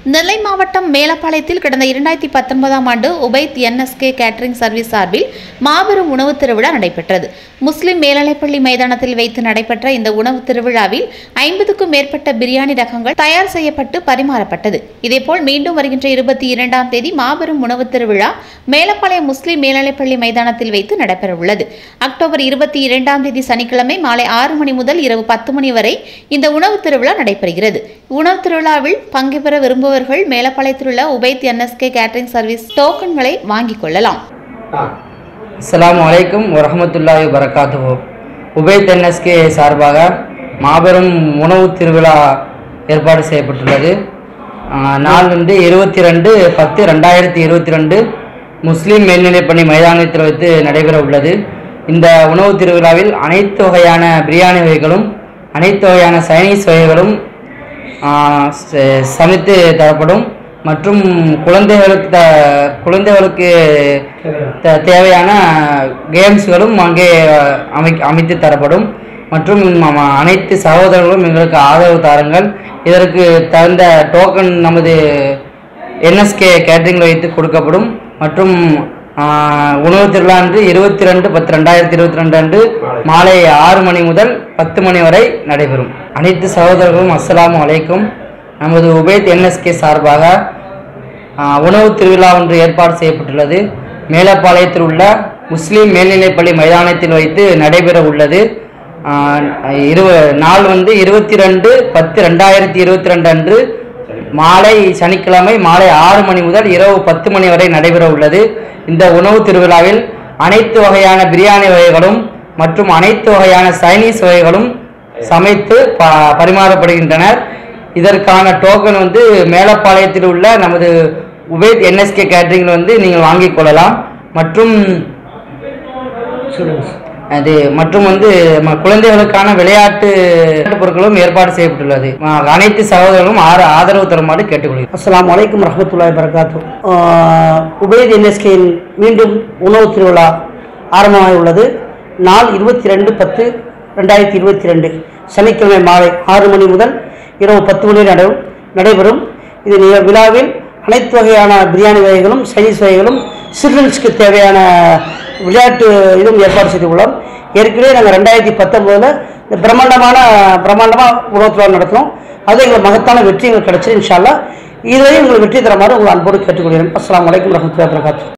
நெல்லை மாவட்டம் மேலப்பாளையத்தில் கடந்த இரண்டாயிரத்தி பத்தொன்பதாம் ஆண்டு உபைத் என்எஸ்கே கேட்டரிங் சர்வீஸ் சார்பில் மாபெரும் உணவுத் திருவிழா நடைபெற்றது முஸ்லிம் மேல்நிலைப்பள்ளி மைதானத்தில் வைத்து நடைபெற்ற இந்த உணவுத் திருவிழாவில் ஐம்பதுக்கும் மேற்பட்ட பிரியாணி ரகங்கள் தயார் செய்யப்பட்டு பரிமாறப்பட்டது இதேபோல் மீண்டும் வருகின்ற இருபத்தி இரண்டாம் தேதி மாபெரும் உணவுத் திருவிழா மேலப்பாளையம் முஸ்லிம் மேல்நிலைப்பள்ளி மைதானத்தில் வைத்து நடைபெறவுள்ளது அக்டோபர் இருபத்தி இரண்டாம் தேதி சனிக்கிழமை மாலை ஆறு மணி முதல் இரவு பத்து மணி வரை இந்த உணவுத் திருவிழா நடைபெறுகிறது உணவுத் திருவிழாவில் பங்கு பெற விரும்புபவர்கள் மேலப்பாளையத்தில் உள்ள உபைத் என்எஸ்கே கேட்டரிங் சர்வீஸ் டோக்கன்களை வாங்கிக் கொள்ளலாம் அஸ்ஸலாமு அலைக்கும் வரஹமத்துல்லாஹி வரகாத்துஹு உபைத் என்எஸ்கே சார்பாக மாபெரும் உணவு திருவிழா ஏற்பாடு செய்யப்பட்டுள்ளது ஆஹ், நாள் வந்து இருபத்தி ரெண்டு பத்து ரெண்டாயிரத்தி இருபத்தி ரெண்டு முஸ்லீம் மேல்நிலைப்பள்ளி மைதானத்தில் வைத்து நடைபெற உள்ளது இந்த உணவு திருவிழாவில் அனைத்து வகையான பிரியாணி வகைகளும் அனைத்து வகையான சைனீஸ் வகைகளும் ஆஹ், ச- சமைத்து தரப்படும் மற்றும் குழந்தைகளுக்கு த குழந்தைகளுக்கு த- தேவையான கேம்ஸ்களும் அங்கே அமை அமைத்து தரப்படும் மற்றும் ம- அனைத்து சகோதரர்களும் எங்களுக்கு ஆதரவு தாருங்கள் இதற்கு தகுந்த டோக்கன் நமது என்எஸ்கே கேட்டரிங் வைத்து கொடுக்கப்படும் மற்றும் ஆஹ், உணவு திருவிழா அன்று இருபத்தி ரெண்டு பத்து ரெண்டாயிரத்தி இருபத்தி ரெண்டு அன்று மாலை ஆறு மணி முதல் பத்து மணி வரை நடைபெறும் அனைத்து சகோதரர்களும் அஸ்ஸலாமு அலைக்கும் நமது உபேத் என்எஸ்கே சார்பாக ஆஹ், உணவு திருவிழா ஒன்று ஏற்பாடு செய்யப்பட்டுள்ளது மேலப்பாளையத்தில் உள்ள முஸ்லீம் மேல்நிலைப்பள்ளி மைதானத்தில் வைத்து நடைபெற உள்ளது ஆஹ், இரு நாள் வந்து இருபத்தி ரெண்டு பத்து ரெண்டாயிரத்தி இருபத்தி ரெண்டு அன்று மாலை சனிக்கிழமை மாலை ஆறு மணி முதல் இரவு பத்து மணி வரை நடைபெற உள்ளது இந்த உணவு திருவிழாவில் அனைத்து வகையான பிரியாணி வகைகளும் மற்றும் அனைத்து வகையான சைனீஸ் வகைகளும் சமைத்து ப பரிமாறப்படுகின்றனர் இதற்கான டோக்கன் வந்து மேலப்பாளையத்தில் உள்ள நமது உபேத் என்எஸ்கே கேட்டரிங்கில் வந்து நீங்கள் வாங்கிக் கொள்ளலாம் மற்றும் அது மற்றும் வந்து ம- குழந்தைகளுக்கான விளையாட்டு பொருட்களும் ஏற்பாடு செய்யப்பட்டுள்ளது ம- அனைத்து சகோதரர்களும் ஆர ஆதரவு தருமாறு கேட்டுக்கொள்கிறேன் அஸ்ஸலாமு அலைக்கும் ரஹமத்துல்லாஹி வரகாத்து உபேத் என்எஸ்கேயின் மீண்டும் உணவு திருவிழா ஆரம்பமாக உள்ளது நாள் இருபத்தி ரெண்டு பத்து ரெண்டாயிரத்தி இருபத்தி ரெண்டு சனிக்கிழமை மாலை ஆறு மணி முதல் இரவு பத்து மணி நட நடைபெறும் இது நி- விழாவில் அனைத்து வகையான பிரியாணி வகைகளும் சைனீஸ் வகைகளும் சில்ட்ரன்ஸ்க்கு தேவையான விளையாட்டு இதுவும் ஏற்பாடு செய்துள்ளோம் ஏற்கனவே நாங்கள் ரெண்டாயிரத்தி பத்தொம்போதில் இந்த பிரம்மாண்டமான பிரம்மாண்டமாக உணவு திருவிழா நடத்தினோம் அது எங்களுக்கு மகத்தான வெற்றி எங்களுக்கு கிடைச்சது இன்ஷால்லா இதுவரையும் உங்களுக்கு வெற்றி தரமாறு உங்கள் அன்போடு கேட்டுக்கொள்கிறேன் அஸ்ஸலாமு அலைக்கும் வரஹ்மத்துல்லாஹி வபரகாத்துஹு